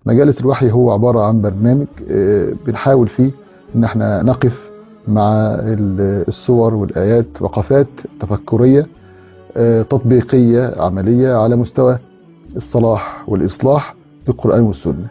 مجالس الوحي هو عبارة عن برنامج بنحاول فيه ان احنا نقف مع الصور والآيات وقفات تفكرية تطبيقية عملية على مستوى الصلاح والإصلاح بالقرآن والسنة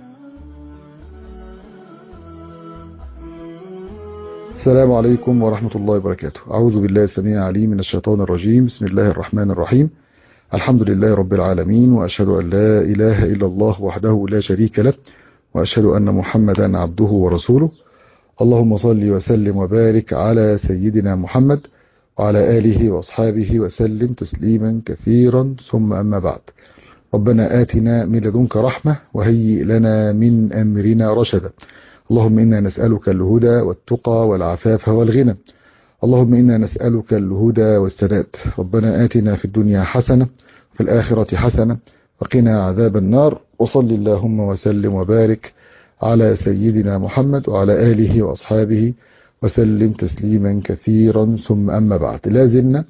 السلام عليكم ورحمة الله وبركاته أعوذ بالله السميع العليم من الشيطان الرجيم بسم الله الرحمن الرحيم الحمد لله رب العالمين وأشهد أن لا إله إلا الله وحده لا شريك له وأشهد أن محمدا عبده ورسوله اللهم صل وسلم وبارك على سيدنا محمد وعلى آله وأصحابه وسلم تسليما كثيرا ثم أما بعد ربنا آتنا من لدنك رحمة وهيئ لنا من أمرنا رشدا اللهم إنا نسألك الهدى والتقى والعفاف والغنى اللهم إنا نسألك الهدى والسداد ربنا آتنا في الدنيا حسنة وفي الآخرة حسنة وقنا عذاب النار وصل اللهم وسلم وبارك على سيدنا محمد وعلى آله وأصحابه وسلم تسليما كثيرا ثم أما بعد لازلنا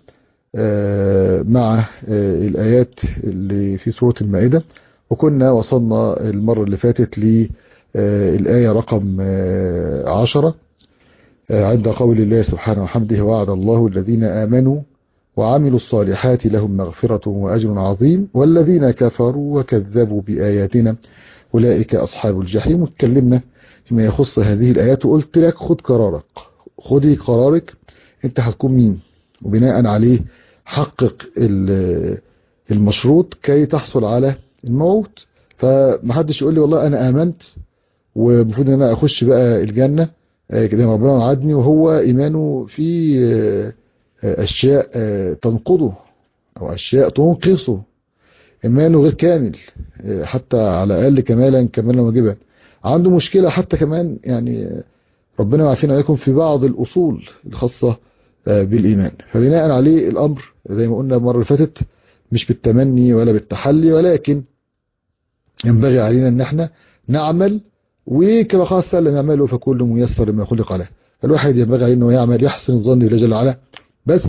مع الآيات اللي في سورة المائدة وكنا وصلنا المرة اللي فاتت للآية رقم عشرة عند قول الله سبحانه وحمده وعد الله الذين آمنوا وعملوا الصالحات لهم مغفرة وأجر عظيم والذين كفروا وكذبوا بآياتنا أولئك أصحاب الجحيم واتكلمنا فيما يخص هذه الآيات وقلت لك خد قرارك خدي قرارك انت هتكون مين وبناء عليه حقق المشروط كي تحصل على الموت فمحدش يقول لي والله أنا آمنت ومفروض ان انا اخش بقى الجنة كده ربنا وعدني وهو ايمانه في اشياء تنقضه او اشياء تنقصه ايمانه غير كامل حتى على الاقل كمالا كمالا واجبا عنده مشكلة حتى كمان يعني ربنا يعافينا عليكم في بعض الاصول الخاصة بالايمان فبناء عليه الامر زي ما قلنا المرة اللي فاتت مش بالتمني ولا بالتحلي ولكن ينبغي علينا ان احنا نعمل وكما قال سلم يعمله فكل ميسر لما خلق له الواحد ينبغي عليه انه يعمل يحسن الظن بالله جل وعلا بس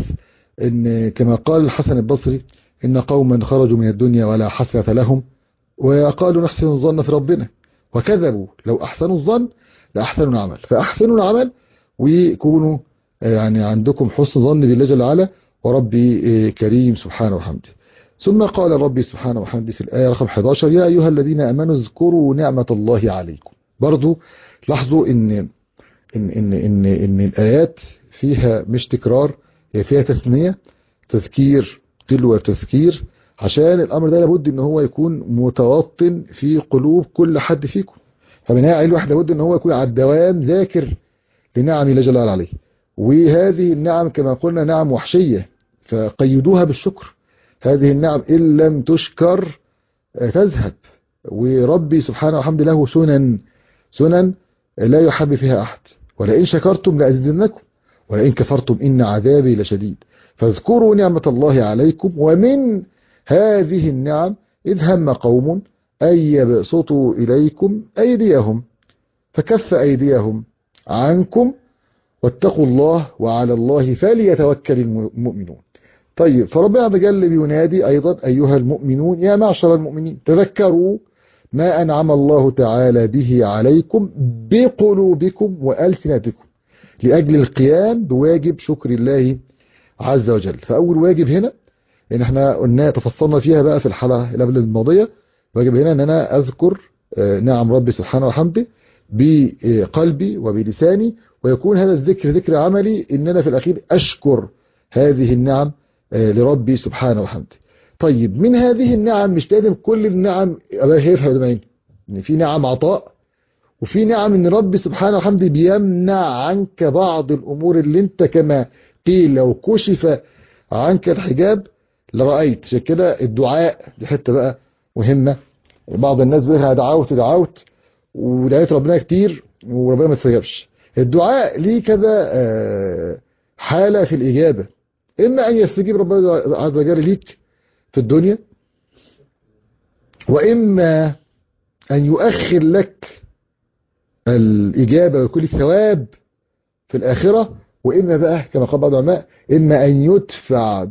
ان كما قال الحسن البصري ان قوما خرجوا من الدنيا ولا حسرة لهم وقالوا نحسن الظن في ربنا وكذبوا لو احسنوا الظن لاحسنوا العمل فاحسنوا العمل ويكونوا يعني عندكم حسن ظن بالله جل وعلا وربي كريم سبحانه وحمده ثم قال ربي سبحانه وحمده في الآية رقم 11 يا أيها الذين أمنوا اذكروا نعمة الله عليكم برضو لاحظوا إن, إن, إن, إن, إن الآيات فيها مش تكرار هي فيها تثنية تذكير تلو تذكير عشان الأمر ده لابد إن هو يكون متوطن في قلوب كل حد فيكم فبناء عليه الواحد لابد إن هو يكون على الدوام ذاكر لنعم الله جل وعلا عليه وهذه النعم كما قلنا نعم وحشية فقيدوها بالشكر هذه النعم إن لم تشكر تذهب وربي سبحانه وحمد له سنن سنن لا يحب فيها أحد ولئن شكرتم لأزدنكم ولئن كفرتم إن عذابي لشديد فاذكروا نعمة الله عليكم ومن هذه النعم إذ هم قوم أن يبسطوا إليكم أيديهم فكف أيديهم عنكم واتقوا الله وعلى الله فليتوكل المؤمنون طيب فربنا عز وجل بينادي أيضا أيها المؤمنون يا معشر المؤمنين تذكروا ما أنعم الله تعالى به عليكم بقلوبكم وألسنتكم لأجل القيام بواجب شكر الله عز وجل فأول واجب هنا إن احنا قلنا تفصلنا فيها بقى في الحلقة اللي قبل الماضية واجب هنا أن أنا أذكر نعم ربي سبحانه وحمده بقلبي وبلساني ويكون هذا الذكر ذكر عملي إن أنا في الأخير أشكر هذه النعم لربي سبحانه وحمده طيب من هذه النعم مش لازم كل النعم الله يفهم زمان ان في نعم عطاء وفي نعم ان ربي سبحانه وحمده بيمنع عنك بعض الامور اللي انت كما قيل لو كشف عنك الحجاب لرأيت عشان كده الدعاء دي حته بقى مهمه بعض الناس بيها دعوت دعوت ودعيت ربنا كتير وربنا ما استجابش الدعاء ليه كذا حاله في الاجابه إما أن يستجيب ربنا عز وجل ليك في الدنيا وإما أن يؤخر لك الإجابة ويكون ثواب في الآخرة وإما بقى كما قال بعض العلماء إما أن يدفع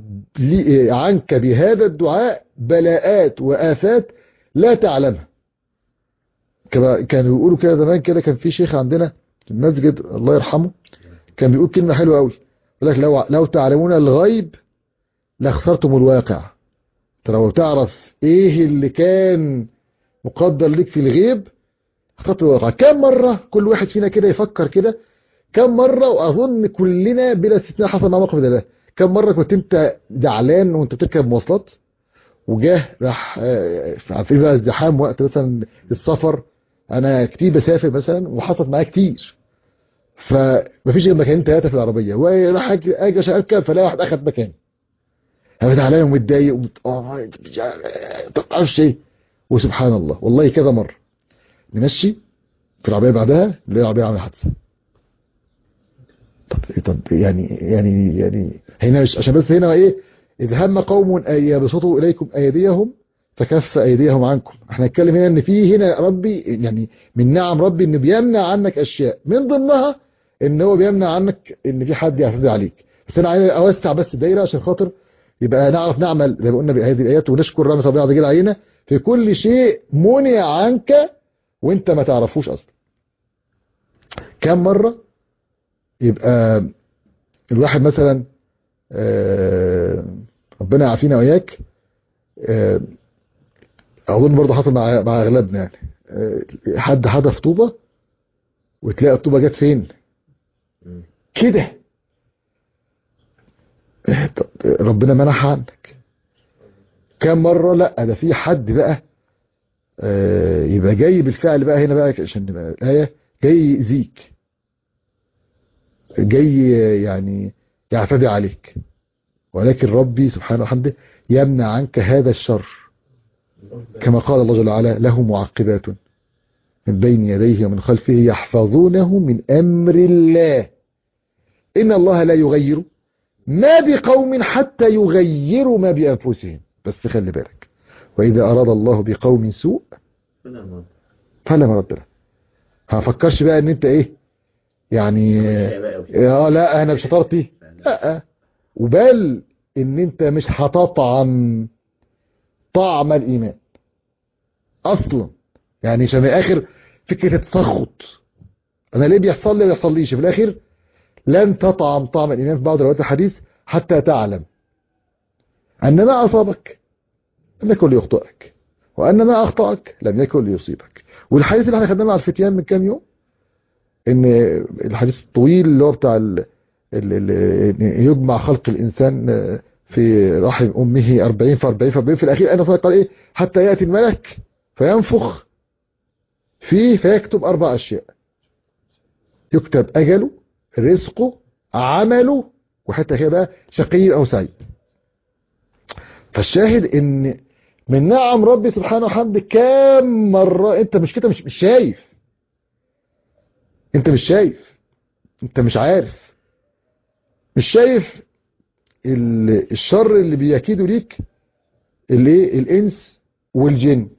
عنك بهذا الدعاء بلاءات وآفات لا تعلمها كما- كانوا بيقولوا كده زمان كده كان في شيخ عندنا في المسجد الله يرحمه كان بيقول كلمة حلوة قوي يقول لك لو لو تعلمون الغيب لاخترتم الواقع انت لو تعرف ايه اللي كان مقدر ليك في الغيب اخترت الواقع كم مرة كل واحد فينا كده يفكر كده كم مرة واظن كلنا بلا استثناء حصل معنا موقف زي ده كم مرة كنت انت زعلان وانت بتركب مواصلات وجاه راح آه، عارفين بقى الزحام وقت مثلا السفر انا كتير بسافر مثلا وحصلت معايا كتير فمفيش غير مكانين ثلاثه في العربيه وراح اجي أجي عشان اركب فلاقي واحد اخد مكاني انا زعلان ومتضايق ومت... اه مش عارف- ما تعرفش ايه وسبحان الله والله كذا مره نمشي في العربيه بعدها نلاقي العربيه عامله حادثه طب طب يعني يعني يعني هنا مش عشان بس هنا ايه اذ هم قوم ان يبسطوا اليكم ايديهم فكف ايديهم عنكم احنا نتكلم هنا ان في هنا ربي يعني من نعم ربي انه بيمنع عنك اشياء من ضمنها ان هو بيمنع عنك ان في حد يعتدي عليك بس انا عايز اوسع بس الدايره عشان خاطر يبقى نعرف نعمل زي ما قلنا بهذه الايات ونشكر رحمه ربنا عز وجل علينا في كل شيء منع عنك وانت ما تعرفوش اصلا كم مره يبقى الواحد مثلا آه، ربنا يعافينا وياك آه، اظن برضه حصل مع مع اغلبنا يعني آه، حد حدف طوبه وتلاقي الطوبه جت فين مم. كده آه، طب ربنا منعها عنك كم مره لا ده في حد بقى آه، يبقى جاي بالفعل بقى هنا بقى عشان نبقى الايه جاي يأذيك جاي يعني يعتدي عليك ولكن ربي سبحانه وحمده يمنع عنك هذا الشر كما قال الله جل وعلا له معقبات من بين يديه ومن خلفه يحفظونه من أمر الله إن الله لا يغير ما بقوم حتى يغيروا ما بأنفسهم بس خلي بالك وإذا أراد الله بقوم سوء ربنا يرضى. فلا مرد له هفكرش بقى ان انت ايه يعني مش بقى وكده. اه لا انا مش شطارتي لا وبل ان انت مش هتطعم طعم الايمان اصلا يعني عشان من الاخر فكره التسخط انا ليه بيحصل لي ما بيحصليش في الاخر لن تطعم طعم الايمان في بعض روايات الحديث حتى تعلم ان ما اصابك لم يكن ليخطئك وان ما اخطاك لم يكن ليصيبك والحديث اللي احنا خدناه مع الفتيان من كام يوم ان الحديث الطويل اللي هو بتاع ال... ال... ال... إن يجمع خلق الانسان في رحم امه 40 في 40 في 40 في الاخير انا قال ايه حتى ياتي الملك فينفخ فيه فيكتب اربع اشياء يكتب اجله رزقه عمله وحتى كده بقى شقي او سعيد فالشاهد ان من نعم ربي سبحانه وحمده كام مرة انت مش كده مش, مش شايف انت مش شايف انت مش عارف مش شايف ال- الشر اللي بيكيدوا ليك الايه الانس والجن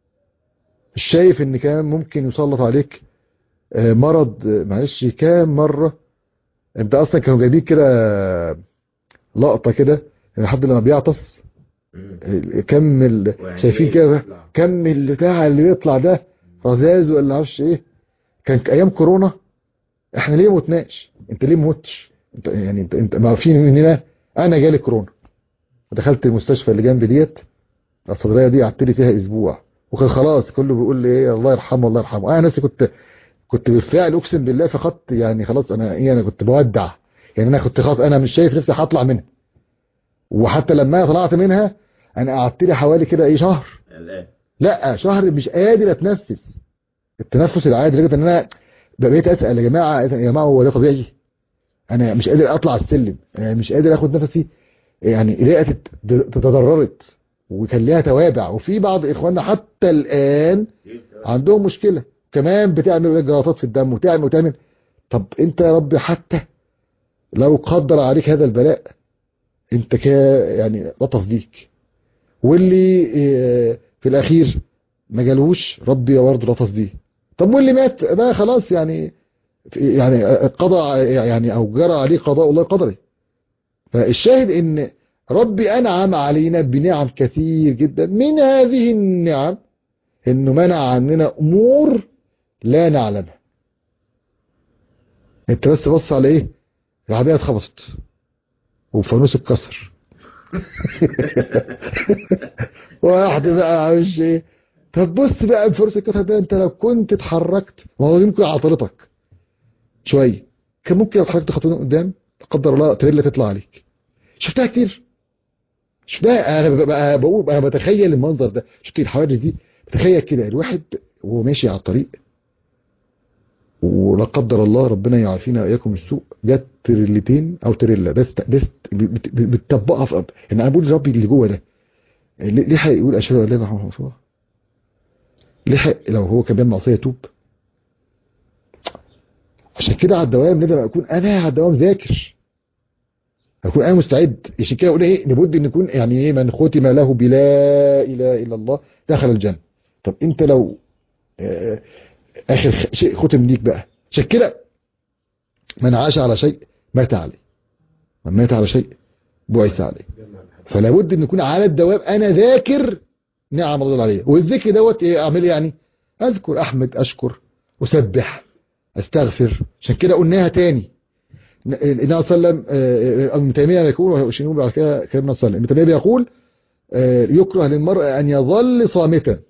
مش شايف ان كمان ممكن يسلط عليك آه، مرض آه، معلش كام مرة انت اصلا كانوا جايبين كده لقطة كده ان حد لما بيعطس مم. كم ال- ويعني شايفين إيه كده يطلع. كم البتاع اللي بيطلع ده رذاذ ولا معرفش ايه كان ايام كورونا احنا ليه متناش انت ليه متش انت يعني انت انت ما عارفين ان هنا انا جالي كورونا دخلت المستشفى اللي جنبي ديت الصدريه دي قعدت لي فيها اسبوع وكان خلاص كله بيقول لي ايه الله يرحمه الله يرحمه انا نفسي كنت كنت بالفعل اقسم بالله فقدت يعني خلاص انا ايه انا كنت بودع يعني انا كنت خلاص انا مش شايف نفسي هطلع منها وحتى لما أنا طلعت منها انا قعدت لي حوالي كده ايه شهر الآن لا شهر مش قادر اتنفس التنفس العادي لدرجه ان انا بقيت اسال يا جماعه يا جماعه هو ده طبيعي انا مش قادر اطلع السلم يعني مش قادر اخد نفسي يعني رئتي تت- تضررت وكان ليها توابع وفي بعض اخواننا حتى الان عندهم مشكله كمان بتعمل جلطات في الدم وتعمل وتعمل طب انت يا رب حتى لو قدر عليك هذا البلاء انت كا يعني لطف بيك واللي اه، في الاخير ما جالهوش ربي برضه لطف بيه طب واللي مات ده خلاص يعني يعني قضى يعني او جرى عليه قضاء الله قدري فالشاهد ان ربي انعم علينا بنعم كثير جدا من هذه النعم انه منع عننا امور لا نعلمها انت بس بص على ايه العربيه اتخبطت وفانوس اتكسر واحد بقى مش ايه طب بص بقى الفانوس اتكسر ده انت لو كنت اتحركت ما هو يمكن عطلتك شويه كان ممكن لو اتحركت خطوتين قدام لا قدر الله تريلا تطلع عليك شفتها كتير شفتها انا ببقى بقول انا بتخيل المنظر ده شفت الحوادث دي بتخيل كده الواحد وهو ماشي على الطريق ولا قدر الله ربنا يعافينا واياكم السوء جت تريلتين او تريلا ده است- ده است- بت- بت- بتطبقها في أب. يعني انا بقول ربي اللي جوه ده ليه ليه هيقول اشهد ان لا اله الا الله محمد رسول الله ليه حق لو هو كان بيعمل معصيه يتوب عشان كده على الدوام لازم اكون انا على الدوام ذاكر اكون انا مستعد عشان كده اقول ايه لابد ان يكون يعني ايه من ختم له بلا اله الا الله دخل الجنه طب انت لو آه، اخر خ- شيء ختم ليك بقى عشان كده من عاش على شيء مات عليه من مات على شيء بعث عليه فلا بد ان يكون على الدوام انا ذاكر نعم الله عليه والذكر دوت ايه اعمل إيه يعني اذكر احمد اشكر اسبح استغفر عشان كده قلناها تاني النبي صلى الله عليه وسلم آه، ابن تيميه يقول وشنو بعد كده كلامنا صلى ابن تيميه بيقول آه، يكره للمرء ان يظل صامتا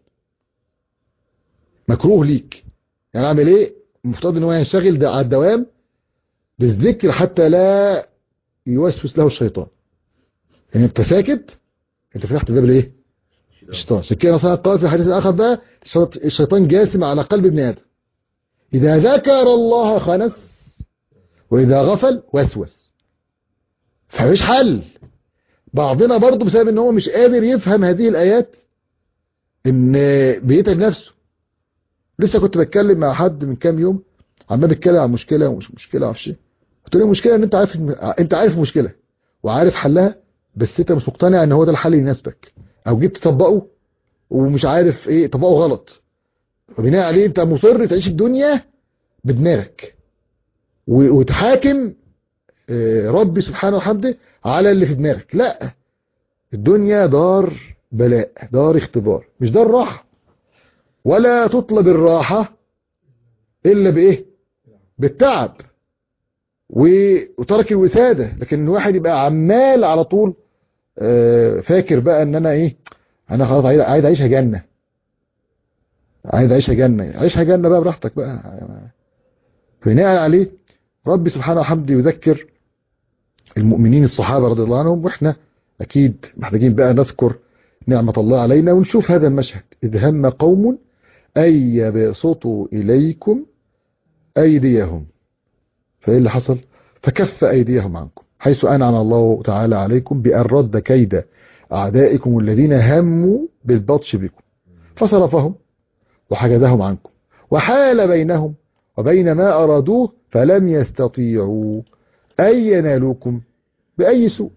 مكروه ليك يعني اعمل ايه المفترض ان هو ينشغل ده على الدوام بالذكر حتى لا يوسوس له الشيطان يعني انت ساكت انت فتحت باب الايه الشيطان عشان كده مثلا قال في الحديث الاخر بقى الشيط- الشيطان جاسم على قلب ابن ادم اذا ذكر الله خنس واذا غفل وسوس فمش حل بعضنا برضه بسبب ان هو مش قادر يفهم هذه الايات ان بيتعب نفسه لسه كنت بتكلم مع حد من كام يوم عمال بيتكلم عن مشكله ومش مشكله معرفش ايه قلت له المشكله ان انت عارف انت عارف المشكله وعارف حلها بس انت مش مقتنع ان هو ده الحل اللي يناسبك او جيت تطبقه ومش عارف ايه طبقه غلط فبناء عليه انت مصر تعيش الدنيا بدماغك و- وتحاكم آه، ربي سبحانه وحمده على اللي في دماغك لا الدنيا دار بلاء دار اختبار مش دار راحة ولا تطلب الراحة إلا بإيه بالتعب و- وترك الوسادة لكن الواحد يبقى عمال على طول آه، فاكر بقى ان انا ايه انا خلاص عايز عايز اعيشها جنة عايز اعيشها جنة عيشها جنة بقى براحتك بقى بناء عليه ربي سبحانه وحمده يذكر المؤمنين الصحابة رضي الله عنهم واحنا اكيد محتاجين بقى نذكر نعمة الله علينا ونشوف هذا المشهد اذ هم قوم ان يبسطوا اليكم ايديهم فايه اللي حصل فكف ايديهم عنكم حيث انعم الله تعالى عليكم بان رد كيد اعدائكم الذين هموا بالبطش بكم فصرفهم وحجزهم عنكم وحال بينهم وبين ما أرادوه فلم يستطيعوا أن ينالوكم بأي سوء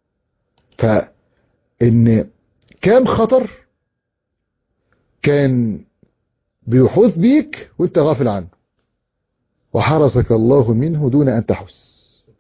فإن كام خطر كان بيحوط بيك وانت غافل عنه وحرسك الله منه دون أن تحس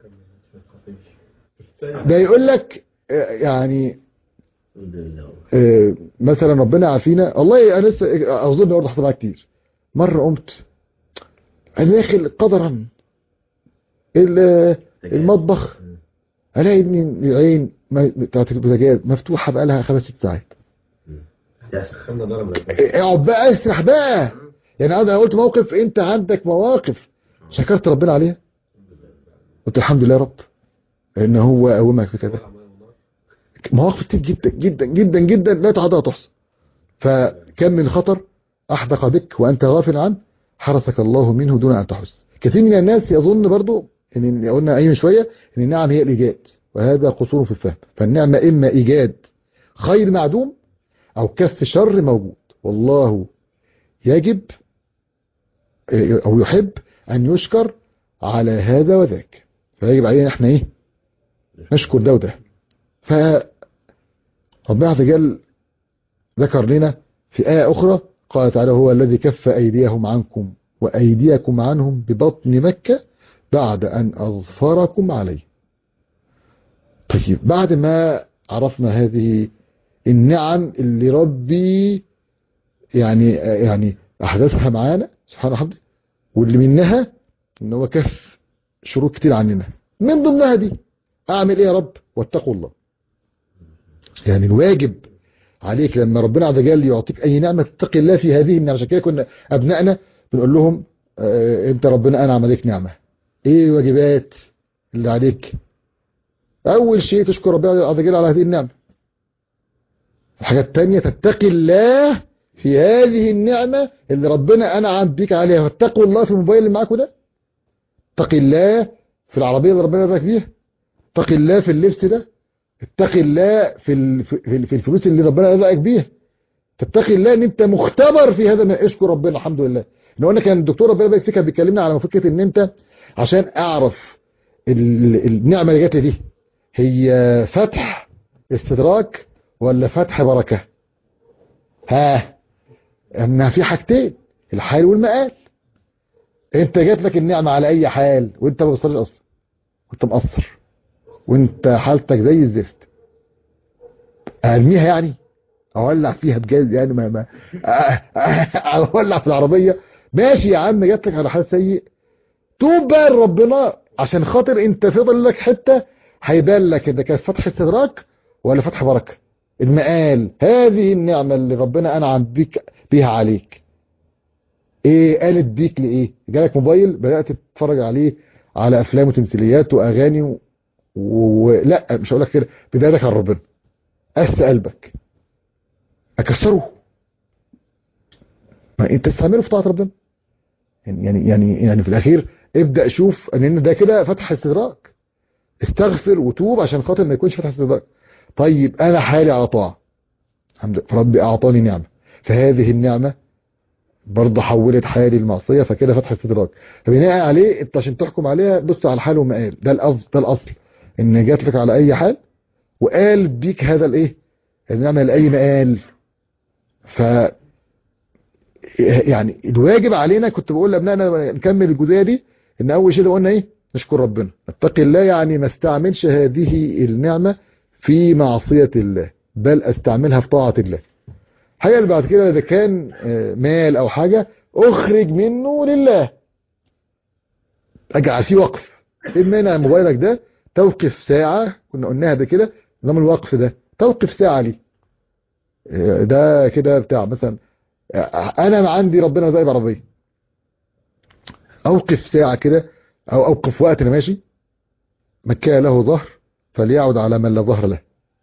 ده يقول لك آه، يعني الحمد لله آه، مثلا ربنا عافينا والله انا لسه اظن برضه حصل معايا كتير مره قمت انا داخل قدرا ال- المطبخ الاقي ان العين ما- بتاعت البوتاجاز مفتوحه بقى لها خمس ست ساعات خلنا ضرب لك اقعد بقى اسرح بقى يعني انا قلت موقف انت عندك مواقف شكرت ربنا عليها قلت الحمد لله يا رب ان هو قومك في كذا مواقف كتير جدا جدا جدا جدا لا تعد ولا تحصى فكم من خطر احدق بك وانت غافل عنه حرسك الله منه دون ان تحس كثير من الناس يظن برضو ان قلنا اي من شويه ان النعم هي الايجاد وهذا قصور في الفهم فالنعمه اما ايجاد خير معدوم او كف شر موجود والله يجب او يحب ان يشكر على هذا وذاك فيجب علينا احنا ايه نشكر ده وده ف ربنا عز وجل ذكر لنا في آية أخرى قال تعالى هو الذي كف أيديهم عنكم وأيديكم عنهم ببطن مكة بعد أن أظفركم عليه طيب بعد ما عرفنا هذه النعم اللي ربي يعني يعني احداثها معانا سبحان الله واللي منها ان هو كف شروط كتير عننا من ضمنها دي اعمل ايه يا رب واتقوا الله يعني الواجب عليك لما ربنا عز وجل يعطيك اي نعمه تتقي الله في هذه النعمه عشان كده كنا ابنائنا بنقول لهم آه انت ربنا انعم عليك نعمه ايه الواجبات اللي عليك اول شيء تشكر ربنا عز وجل على هذه النعمه الحاجه الثانيه تتقي الله في هذه النعمه اللي ربنا انعم بيك عليها واتقوا الله في الموبايل اللي معاكوا ده اتقي الله في العربيه اللي ربنا رزقك بيها اتقي الله في اللبس ده اتقي الله في ال- في في الفلوس اللي ربنا رزقك بيها تتقي الله ان انت مختبر في هذا ما اشكر ربنا الحمد لله لو انا كان الدكتور ربنا يبارك فيه كان بيكلمنا على فكره ان انت عشان اعرف ال- النعمه اللي جات لي دي هي فتح استدراك ولا فتح بركه ها انها في حاجتين الحال والمآل انت جات لك النعمه على اي حال وانت ما بتصليش اصلا وانت مقصر وانت حالتك زي الزفت ارميها يعني اولع فيها بجاز يعني ما ما اولع في العربيه ماشي يا عم جات لك على حال سيء توب بقى لربنا عشان خاطر انت فضل لك حته هيبان لك اذا كانت فتح استدراك ولا فتح بركه المقال هذه النعمه اللي ربنا انعم بيك بيها عليك ايه قالت بيك لايه جالك موبايل بدات تتفرج عليه على افلام وتمثيليات واغاني و... ولا مش هقول لك كده بدايتك على ربنا قس قلبك اكسره ما انت تستعمله في طاعه ربنا يعني يعني يعني يعني في الاخير ابدا شوف ان ده كده فتح استدراك استغفر وتوب عشان خاطر ما يكونش فتح استدراك طيب انا حالي على طاعه الحمد لله فربي اعطاني نعمه فهذه النعمه برضه حولت حالي المعصيه فكده فتح استدراك فبناء عليه انت عشان تحكم عليها بص على الحال ومقال ده الافضل ده الاصل ان جات لك على اي حال وقال بيك هذا الايه النعمه لاي مقال ف يعني الواجب علينا كنت بقول لابنائنا نكمل الجزئيه دي ان اول شيء ده قلنا ايه نشكر ربنا اتقي الله يعني ما استعملش هذه النعمه في معصيه الله بل استعملها في طاعه الله حاجه اللي بعد كده اذا كان آه، مال او حاجه اخرج منه لله اجعل فيه وقف ايه المانع موبايلك ده توقف ساعه كنا قلناها قبل كده نظام الوقف ده توقف ساعه ليه آه، ده كده بتاع مثلا آه، انا عندي ربنا رزقني بعربيه اوقف ساعه كده او اوقف وقت انا ماشي من كان له ظهر فليعد على من لا ظهر له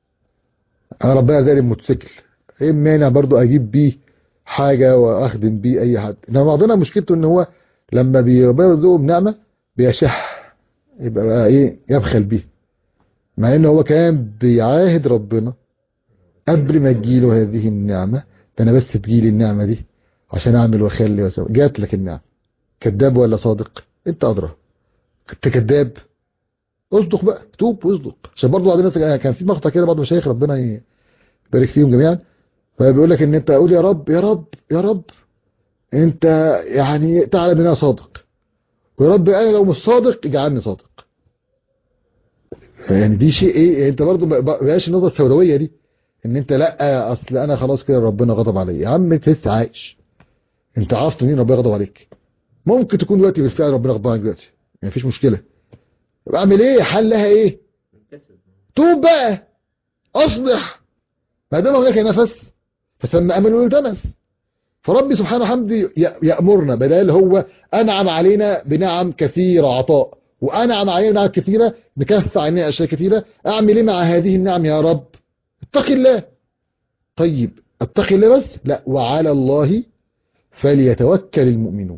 انا ربنا رزقني بموتوسيكل ايه المانع برضو اجيب بيه حاجه واخدم بيه اي حد انما بعضنا مشكلته ان هو لما بي- ربنا يرزقه بنعمه بيشح يبقى بقى ايه يبخل بيه مع ان هو كان بيعاهد ربنا قبل ما تجيله هذه النعمه ده انا بس تجيلي النعمه دي عشان اعمل واخلي واسوي جات لك النعمه كذاب ولا صادق انت ادرى كنت كذاب اصدق بقى توب واصدق عشان برضه بعض الناس كان في مقطع كده بعض مشايخ ربنا يبارك فيهم جميعا فبيقول لك ان انت قول يا رب يا رب يا رب انت يعني تعلم ان انا صادق ويا رب انا لو مش صادق اجعلني صادق يعني دي شيء ايه انت برضه ما بقاش النظره السوداويه دي ان انت لا اصل انا خلاص كده ربنا غضب عليا يا عم انت لسه عايش انت عارف منين ربنا غضب عليك ممكن تكون دلوقتي بالفعل ربنا غضب عليك دلوقتي ما فيش مشكله طب اعمل ايه حلها ايه منكسر توب بقى اصلح ما دام هناك نفس فثم امل والتمس فربي سبحانه حمدي ي- يأمرنا بدل هو أنعم علينا بنعم كثيرة عطاء وأنعم علينا بنعم كثيرة بكف عننا أشياء كثيرة أعمل إيه مع هذه النعم يا رب اتقي الله طيب اتقي الله بس لا وعلى الله فليتوكل المؤمنون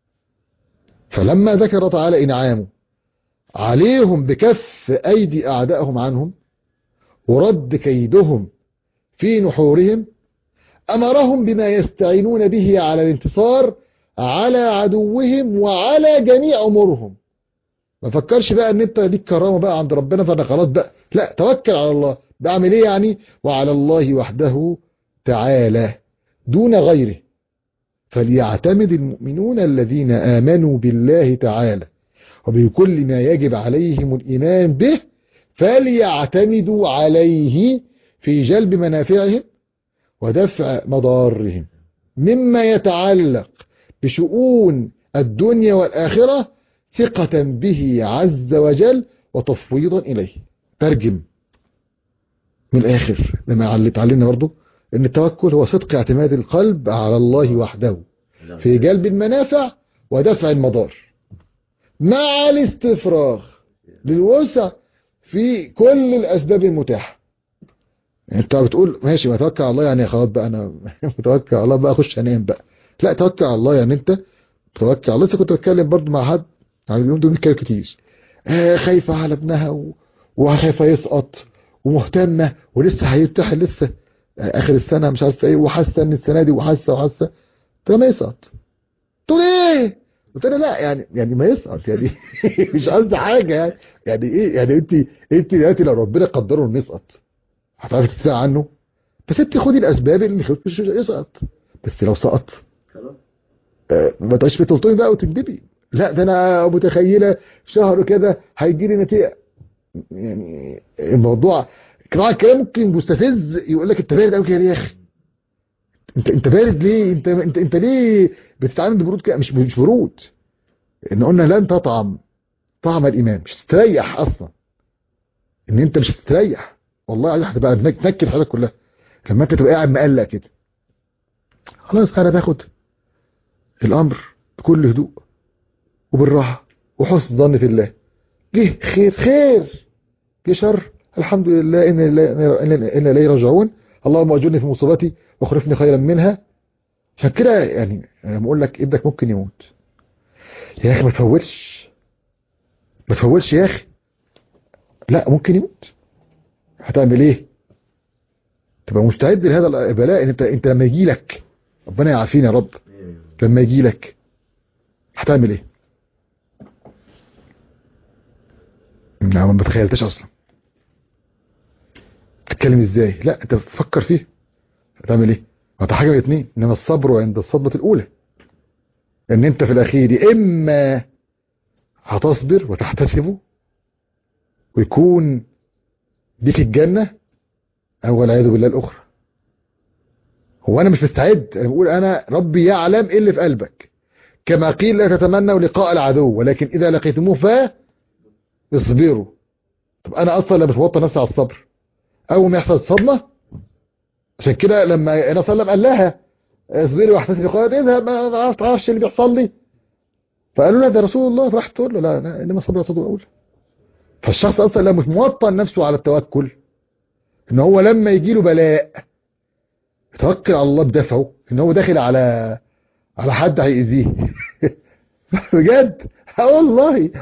فلما ذكر تعالى إنعامه عليهم بكف أيدي أعدائهم عنهم ورد كيدهم في نحورهم أمرهم بما يستعينون به على الانتصار على عدوهم وعلى جميع أمورهم ما فكرش بقى ان انت ليك كرامة بقى عند ربنا فانا خلاص بقى لا توكل على الله بعمل ايه يعني وعلى الله وحده تعالى دون غيره فليعتمد المؤمنون الذين آمنوا بالله تعالى وبكل ما يجب عليهم الإيمان به فليعتمدوا عليه في جلب منافعهم ودفع مضارهم مما يتعلق بشؤون الدنيا والآخرة ثقة به عز وجل وتفويضا إليه ترجم من الآخر لما اللي اتعلمنا برضو ان التوكل هو صدق اعتماد القلب على الله وحده في جلب المنافع ودفع المضار مع الاستفراغ للوسع في كل الأسباب المتاحة يعني انت بتقول ماشي ما توكل على الله يعني خلاص بقى انا متوكل على الله بقى اخش انام بقى لا توكل على الله يعني انت توكل على الله لسه كنت بتكلم برضو مع حد يعني اليوم دول بنتكلم كتير آه خايفة على ابنها و... وخايفة يسقط ومهتمة ولسه هيفتح لسه اخر السنة مش عارفه ايه وحاسه ان السنة دي وحاسه وحاسه طب ما يسقط تقول ايه قلت له لا يعني يعني ما يسقط يعني مش قصدي حاجه يعني يعني ايه يعني انت انت دلوقتي لو ربنا قدره انه يسقط هتعرفي تدافع عنه بس انت خدي الاسباب اللي خلت مش يسقط بس لو سقط خلاص آه، ما تبقاش في تلطمي بقى وتكدبي لا ده انا متخيله شهر كده هيجي لي نتيجه يعني الموضوع طبعا الكلام ممكن مستفز يقول لك انت بارد قوي كده ليه يا اخي انت انت بارد ليه انت انت انت ليه بتتعامل ببرود كده مش مش برود ان قلنا لن تطعم طعم الايمان مش تستريح اصلا ان انت مش هتستريح والله عايز هتبقى تنكد حياتك كلها لما انت تبقى قاعد مقلق كده خلاص انا باخد الامر بكل هدوء وبالراحه وحسن ظن في الله جه خير خير جه شر الحمد لله ان ان اليه راجعون اللهم اجرني في مصيبتي واخرفني خيرا منها عشان كده يعني انا بقول لك ابنك ممكن يموت يا اخي ما تفولش ما تفولش يا اخي لا ممكن يموت هتعمل ايه تبقى مستعد لهذا البلاء ان انت انت لما يجي لك ربنا يعافينا يا رب لما يجي لك هتعمل ايه لا ما تخيلتش اصلا تتكلم ازاي لا انت فكر فيه هتعمل ايه ما حاجه من اتنين انما الصبر عند الصدمه الاولى ان انت في الاخير اما هتصبر وتحتسبه ويكون ديك الجنه او والعياذ بالله الاخرى هو انا مش مستعد انا بقول انا ربي يعلم ايه اللي في قلبك كما قيل لا تتمنوا لقاء العدو ولكن اذا لقيتموه ف اصبروا طب انا اصلا لا مش بوطى نفسي على الصبر اول ما يحصل الصدمه عشان كده لما انا صلى الله قال لها اصبري واحتسبي قالت اذهب ما تعرفش اللي بيحصل لي فقالوا لها ده رسول الله فراح تقول له لا لا انما صبر صدق اقول فالشخص اصلا لو مش موطن نفسه على التوكل ان هو لما يجي له بلاء يتوكل على الله بدفعه ان هو داخل على على حد هيأذيه بجد اه والله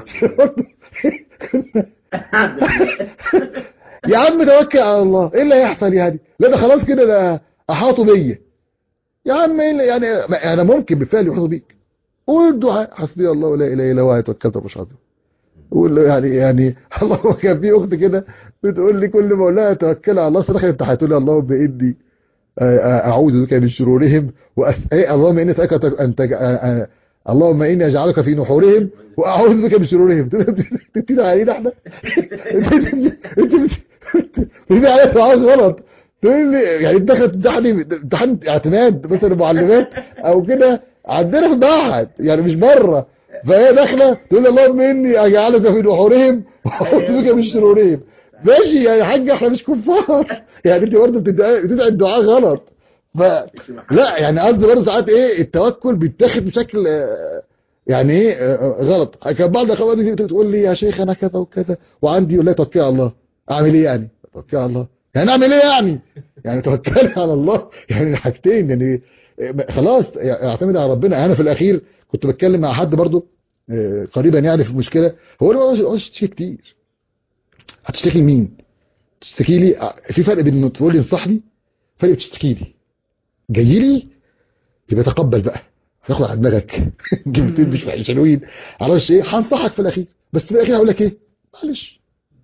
يا عم توكل على الله ايه اللي هيحصل يعني لا ده خلاص كده ده احاطوا بيا يا عم ايه اللي يعني انا ممكن بالفعل يحاطوا بيك قول دعاء حسبي الله ولا اله الا هو توكلت مش عظيم قول له يعني يعني الله كان في اخت كده بتقول لي كل ما اقول لها توكل على الله صدق انت هتقول لي اللهم اني اعوذ بك من شرورهم وأسأل اللهم اني اسالك ان تج... اللهم اني اجعلك في نحورهم واعوذ بك من شرورهم تبتدي علينا احنا انت بتبتدي علينا سؤال غلط تقول لي يعني دخلت تمتحني امتحان اعتماد مثلا معلمات او كده عندنا في المعهد يعني مش بره فهي داخله تقول لي اللهم اني اجعلك في نحورهم واعوذ بك من شرورهم ماشي يعني حاجه احنا مش كفار يعني انت برضه بتدعي الدعاء غلط ف لا يعني قصدي برضه ساعات ايه التوكل بيتاخد بشكل يعني ايه غلط كان بعض الاخوات بتقول لي يا شيخ انا كذا وكذا وعندي يقول لي توكل على الله اعمل ايه يعني توكل على الله يعني اعمل ايه يعني يعني توكل على الله يعني حاجتين يعني خلاص اعتمد على ربنا انا في الاخير كنت بتكلم مع حد برضه قريبا يعني في المشكله هو انا مش كتير هتشتكي لمين تشتكي لي في فرق بين انه تقول لي انصحني فرق بتشتكي لي جاي لي يبقى تقبل بقى هتاخد على دماغك جبتين مش حلوين معرفش ايه هنصحك في الاخير بس في الاخير هقول لك ايه معلش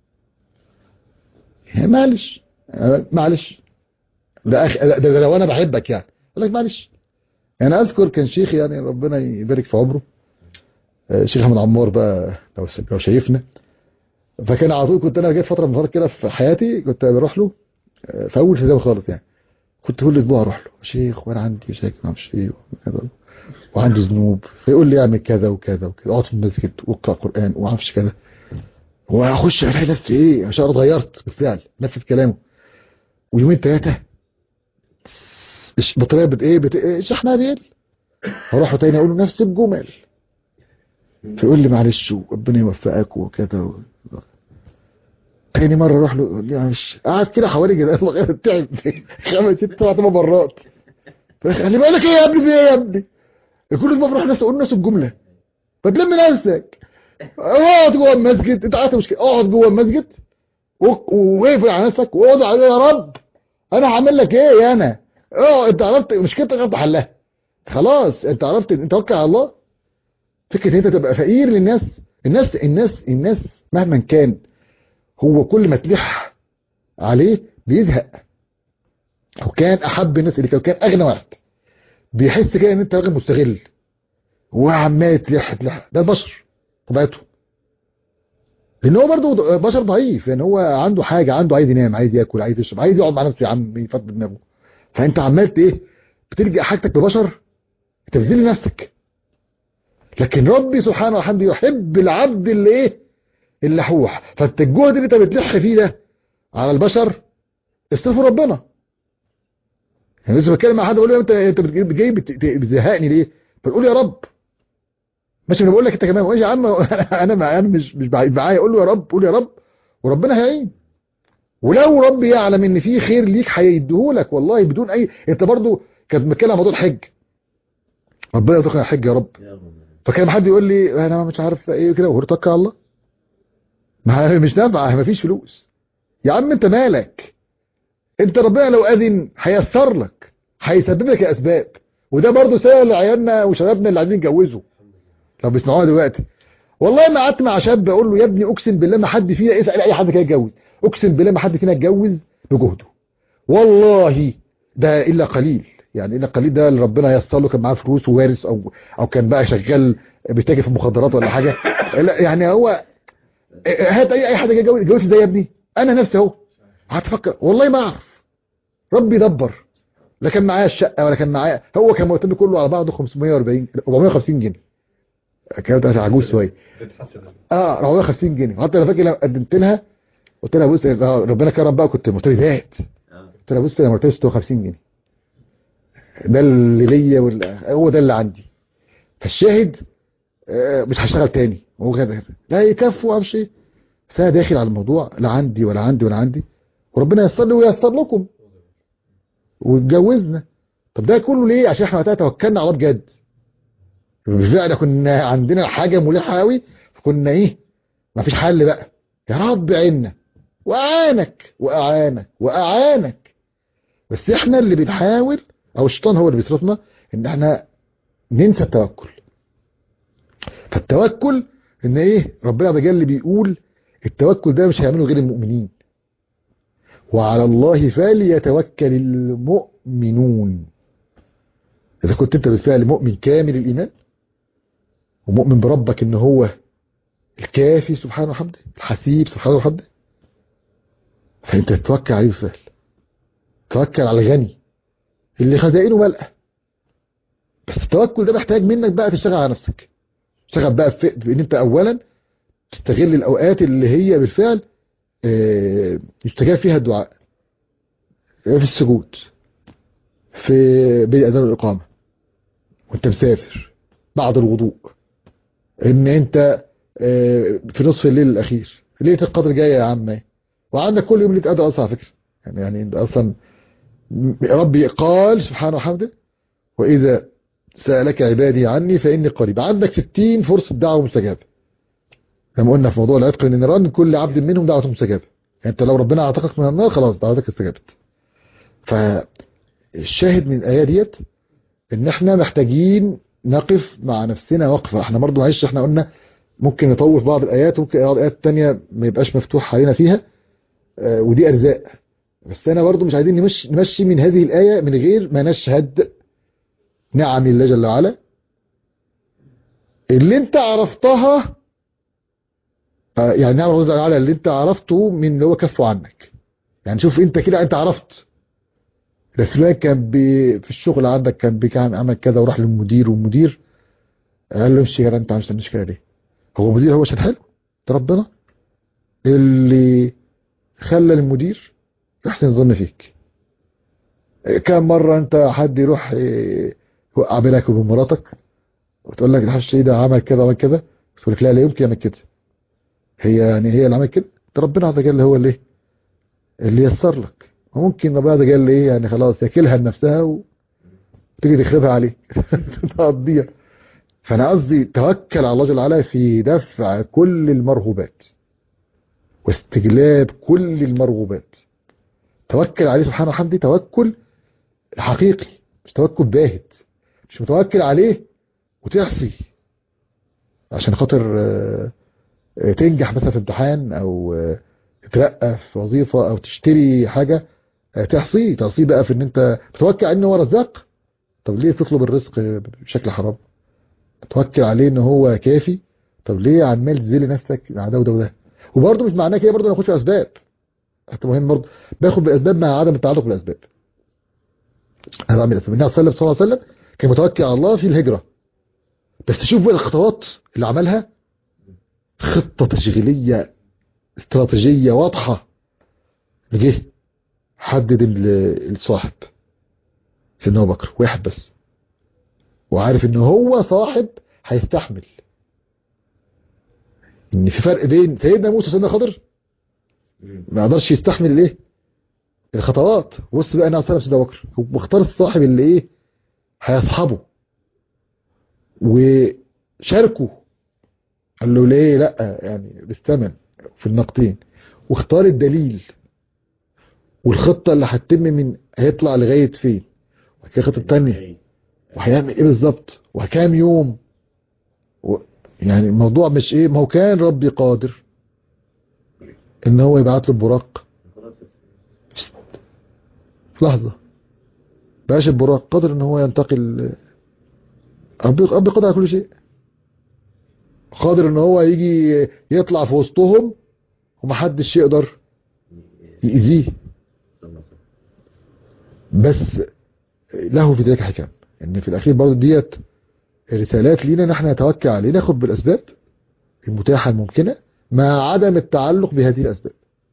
معلش معلش ده, أخ... ده, ده لو انا بحبك يعني اقول لك معلش يعني اذكر كان شيخي يعني ربنا يبارك في عمره شيخ احمد عمار بقى لو لو شايفنا فكان على طول كنت انا جيت فتره من فترات كده في حياتي كنت بروح له في اول التزام خالص يعني كنت كل اسبوع اروح له شيخ وانا عندي مشاكل ما اعرفش ايه وكذا وعندي ذنوب فيقول لي اعمل كذا وكذا وكذا اقعد في المسجد واقرا قران وما اعرفش كذا واخش الاقي نفسي ايه عشان اتغيرت بالفعل نفذ كلامه ويومين ثلاثه البطاريه بت ايه بت ايه شحنها ريال اروح له تاني اقول له نفس الجمل فيقول لي معلش وربنا يوفقك وكذا و... تاني مرة اروح له يقول لي معلش قعد كده حوالي كده الله غير تعب خمس ست سبع ثمان مرات خلي بالك ايه يا ابني في ايه يا ابني كل اسبوع بروح نفس اقول نفس الجملة فتلم نفسك اقعد جوه المسجد انت عارف مشكلة اقعد جوه المسجد ووقف على نفسك واقعد على يا رب انا هعمل لك ايه يا انا اه انت عرفت مشكلتك عرفت حلها خلاص انت عرفت انت توكل على الله فكره ان انت تبقى فقير للناس الناس الناس الناس مهما كان هو كل ما تلح عليه بيزهق او كان احب الناس اللي كان اغنى واحد بيحس كده ان انت راجل مستغل وعمال تلح تلح ده البشر طبيعته لان هو برضه بشر ضعيف يعني هو عنده حاجه عنده عايز ينام عايز ياكل عايز يشرب عايز يقعد مع نفسه يا عم يفضل دماغه فانت عمال ايه بتلجأ حاجتك ببشر انت بتذل نفسك لكن ربي سبحانه وحمده يحب العبد اللي ايه اللحوح فانت الجهد اللي انت بتلح فيه ده على البشر استغفر ربنا يعني لسه بتكلم مع حد بقول له انت انت جاي بتزهقني ليه بتقول يا رب ماشي انا بقول لك انت كمان يا عم انا مع انا مش مش معايا اقول له يا رب قول يا رب وربنا هيعين ولو ربي يعلم ان في خير ليك هيديهولك والله بدون اي انت برضو كانت بتكلم عن موضوع الحج ربنا يرزقنا الحج يا رب فكان حد يقول لي انا مش عارف ايه كده وهو توكل على الله ما مش نافعه ما فيش فلوس يا عم انت مالك انت ربنا لو اذن هيسر لك هيسبب لك اسباب وده برضو سهل لعيالنا وشبابنا اللي عايزين يتجوزوا لو بيسمعوها دلوقتي والله ما قعدت مع شاب اقول له يا ابني اقسم بالله ما حد فينا اسال اي حد كده يتجوز اقسم بالله ما حد فينا يتجوز بجهده والله ده الا قليل يعني الا قليل ده اللي ربنا ييسر له كان معاه فلوس ووارث او او كان بقى شغال بيتاجر في المخدرات ولا حاجه لا يعني هو هات اي اي حد يتجوز يتجوز ده يا ابني انا نفسي اهو هتفكر والله ما اعرف ربي دبر لا كان معايا الشقه ولا كان معايا هو كان مرتبي كله على بعضه 540 450 جنيه كانت عجوز شويه اه 450 جنيه حتى انا فاكر لما قدمت لها قلت لها بص ربنا كرم بقى كنت مرتبي زاد قلت لها بص انا مرتبي 56 جنيه ده اللي ليا وال... هو ده اللي عندي فالشاهد آه مش هشتغل تاني هو كده لا يكفوا معرفش ايه بس انا داخل على الموضوع لا عندي ولا عندي ولا عندي وربنا ييسر لي وييسر لكم واتجوزنا طب ده كله ليه عشان احنا وقتها توكلنا على الله بجد بالفعل كنا عندنا حاجه ملحه قوي فكنا ايه ما فيش حل بقى يا رب عنا واعانك واعانك واعانك بس احنا اللي بنحاول او الشيطان هو اللي بيصرفنا ان احنا ننسى التوكل فالتوكل ان ايه ربنا عز وجل بيقول التوكل ده مش هيعمله غير المؤمنين وعلى الله فليتوكل المؤمنون اذا كنت انت بالفعل مؤمن كامل الايمان ومؤمن بربك ان هو الكافي سبحانه وحمده الحسيب سبحانه وحمده فانت تتوكل عليه بالفعل توكل على الغني اللي خزائنه ملأة بس التوكل ده محتاج منك بقى تشتغل على نفسك تشتغل بقى في بان انت اولا تستغل الاوقات اللي هي بالفعل اه يستجاب فيها الدعاء في السجود في بين اذان الاقامه وانت مسافر بعد الوضوء ان انت اه في نصف الليل الاخير ليله القدر جايه يا عم وعندك كل يوم ليله قدر اصلا على فكره يعني يعني انت اصلا ربي قال سبحانه وحمده وإذا سألك عبادي عني فإني قريب عندك 60 فرصة دعوة مستجابة لما قلنا في موضوع العتق من النيران كل عبد منهم دعوته مستجابة يعني انت لو ربنا اعتقك من النار خلاص دعوتك استجابت فالشاهد من الآية ديت ان احنا محتاجين نقف مع نفسنا وقفة احنا برضو معلش احنا قلنا ممكن نطول في بعض الآيات وممكن بعض الآيات التانية ما يبقاش مفتوح علينا فيها اه ودي أرزاق بس انا برضو مش عايزين نمشي, نمشي من هذه الآية من غير ما نشهد نعم الله جل وعلا اللي انت عرفتها يعني نعم الله جل وعلا اللي انت عرفته من اللي هو كفه عنك يعني شوف انت كده انت عرفت الفلان كان بي في الشغل عندك كان بي كان عمل كذا وراح للمدير والمدير قال له امشي يا انت مش تعملش كده ليه هو المدير هو عشان حلو ده ربنا اللي خلى المدير يحسن الظن فيك كم مرة انت حد يروح إيه، يوقع بينك وبين مراتك وتقول لك الحش ده عمل كده وعمل كده تقول لك لا لا يمكن يعمل كده هي يعني هي اللي عملت كده ده ربنا عز وجل هو اللي ايه اللي يسر لك ممكن ربنا عز وجل ايه يعني خلاص ياكلها لنفسها وتيجي تخربها عليك تقضيها فانا قصدي توكل على الله جل وعلا في دفع كل المرغوبات واستجلاب كل المرغوبات توكل عليه سبحانه وحمده توكل حقيقي مش توكل باهت مش متوكل عليه وتعصي عشان خاطر آه، آه، تنجح مثلا في امتحان او آه، تترقى في وظيفة او تشتري حاجة آه، تعصيه تعصيه بقى في ان انت بتوكل عليه ان هو رزاق طب ليه تطلب الرزق بشكل حرام توكل عليه ان هو كافي طب ليه عمال تذل نفسك مع ده وده وده وبرضه مش معناه كده برضه انا اخش في اسباب حتى مهم برضه باخد بالاسباب مع عدم التعلق بالاسباب انا بعمل اسباب النبي صلى الله عليه وسلم كان متوكل على الله في الهجره بس تشوف بقى الخطوات اللي عملها خطه تشغيليه استراتيجيه واضحه جه حدد ال- الصاحب سيدنا ابو بكر واحد بس وعارف ان هو صاحب هيستحمل ان في فرق بين سيدنا موسى وسيدنا خضر مم. ما يقدرش يستحمل الايه الخطوات بص بقى انا سلم سيدنا ابو بكر هو مختار الصاحب اللي ايه هيصحبه وشاركه قال له ليه لا يعني بالثمن في النقدين واختار الدليل والخطه اللي هتتم من هيطلع لغايه فين وبعد كده الخطه الثانيه وهيعمل ايه بالظبط وكام يوم و... يعني الموضوع مش ايه ما هو كان ربي قادر ان هو يبعت له البراق خلاص في لحظة بقاش البراق قادر ان هو ينتقل ربي ربي قادر على كل شيء قادر ان هو يجي يطلع في وسطهم ومحدش يقدر يأذيه بس له في ذلك حكم ان في الاخير برضه ديت رسالات لينا ان احنا نتوكل عليه ناخد بالاسباب المتاحه الممكنه مع عدم التعلق بهذه الاسباب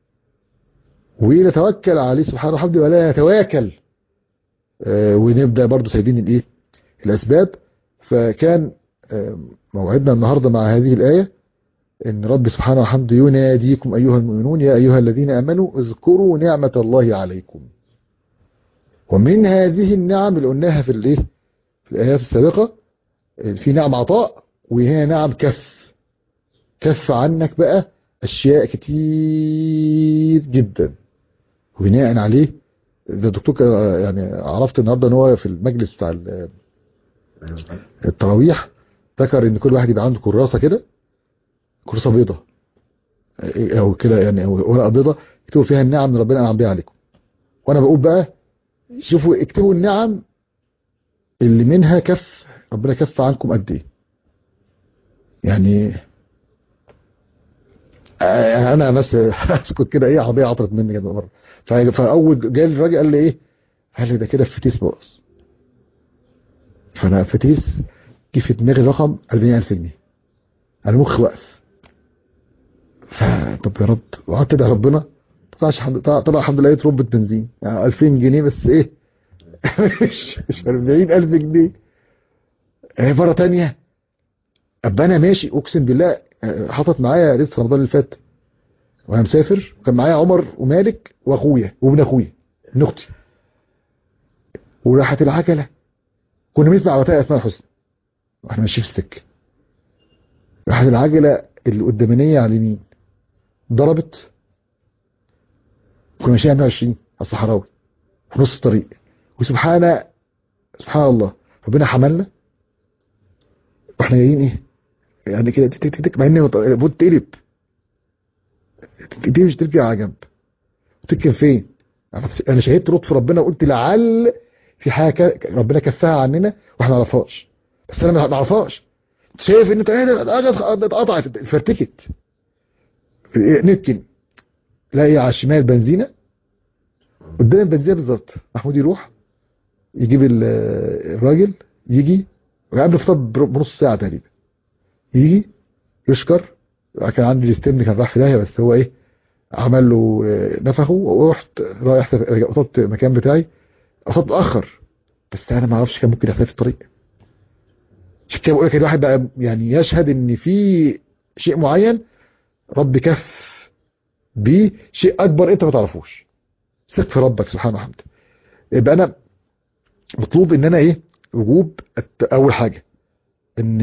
ونتوكل عليه سبحانه وحمده ولا نتواكل آه، ونبدا برضه سايبين الايه الاسباب فكان آه، موعدنا النهارده مع هذه الايه ان رب سبحانه وحمده يناديكم ايها المؤمنون يا ايها الذين امنوا اذكروا نعمه الله عليكم ومن هذه النعم اللي قلناها في الايه في الايات السابقه في نعم عطاء وهي نعم كف كف عنك بقى اشياء كتير جدا وبناء عليه ده الدكتور كان- يعني عرفت النهارده ان هو في المجلس بتاع ال- التراويح ذكر ان كل واحد يبقى عنده كراسه كده كراسه بيضه او كده يعني او ورقه بيضه يكتبوا فيها النعم اللي ربنا انعم بيها عليكم وانا بقول بقى شوفوا اكتبوا النعم اللي منها كف ربنا كف عنكم قد ايه يعني آه، انا بس اسكت كده ايه عربيه عطرت مني كده مره ف- فاول جاي الراجل قال لي ايه قال لي ده كده فتيس بقص فانا فتيس جه في دماغي رقم 40000 جنيه انا مخي واقف فطب يا رب وقعدت ادعي ربنا طلعش الحمد طلع طلع الحمد لله لقيت ربة بنزين يعني 2000 جنيه بس ايه مش مش 40000 جنيه آه، مرة تانية ابقى انا ماشي اقسم بالله آه، حاطط معايا لسه رمضان اللي فات وانا مسافر وكان معايا عمر ومالك واخويا وابن اخويا ابن اختي وراحت العجله كنا بنسمع وتاء اسماء الحسنى واحنا ماشيين في السكه راحت العجله اللي قدامانيه على اليمين ضربت كنا ماشيين 120 على الصحراوي في نص الطريق وسبحان سبحان الله ربنا حملنا واحنا جايين ايه يعني كده تك تك تك مع ان بوت تقلب دي مش ترجع على جنب تركن فين انا شهدت لطف ربنا وقلت لعل في حاجه ربنا كفاها عننا واحنا ما نعرفهاش بس انا ما نعرفهاش شايف ان انت ايه اتقطعت اتفرتكت نركن لاقي على الشمال بنزينه قدام البنزينه بالظبط محمود يروح يجيب ال- الراجل يجي قبل الفطار بر- بنص ساعة تقريبا يجي يشكر كان عندي الاستمن كان راح في داهية بس هو ايه عمل له آه، نفخه ورحت رايح وصلت المكان بتاعي وصلت متأخر بس انا ما اعرفش كان ممكن يختفي في الطريق عشان كده بقول لك الواحد بقى يعني يشهد ان في شيء معين رب كف بيه شيء اكبر انت ما تعرفوش ثق في ربك سبحانه وحمده يبقى انا مطلوب ان انا ايه وجوب الت- اول حاجه ان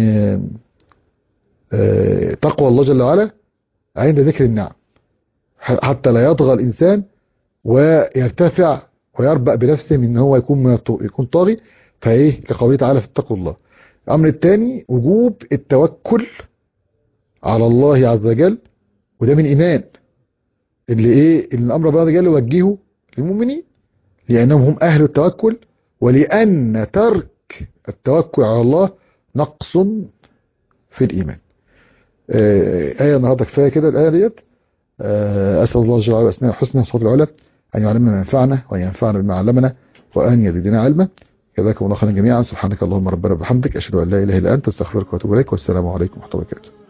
آه، تقوى الله جل وعلا عند ذكر النعم ح- حتى لا يطغى الانسان ويرتفع ويربأ بنفسه من ان هو يكون من الطو- يكون طاغي فايه لقوله تعالى فاتقوا الله الامر الثاني وجوب التوكل على الله عز وجل وده من ايمان اللي ايه اللي الامر ربنا عز وجل وجهه للمؤمنين لانهم هم اهل التوكل ولان ترك التوكل على الله نقص في الايمان آه، آية النهارده كفايه كده الآية ديت آه، أسأل الله جل وعلا بأسماء الحسنى وصفات العلى أن يعلمنا ما ينفعنا وأن ينفعنا بما علمنا وأن يزيدنا علما جزاكم الله خيرا جميعا سبحانك اللهم ربنا وبحمدك أشهد أن لا إله إلا أنت أستغفرك وأتوب إليك والسلام عليكم ورحمة الله وبركاته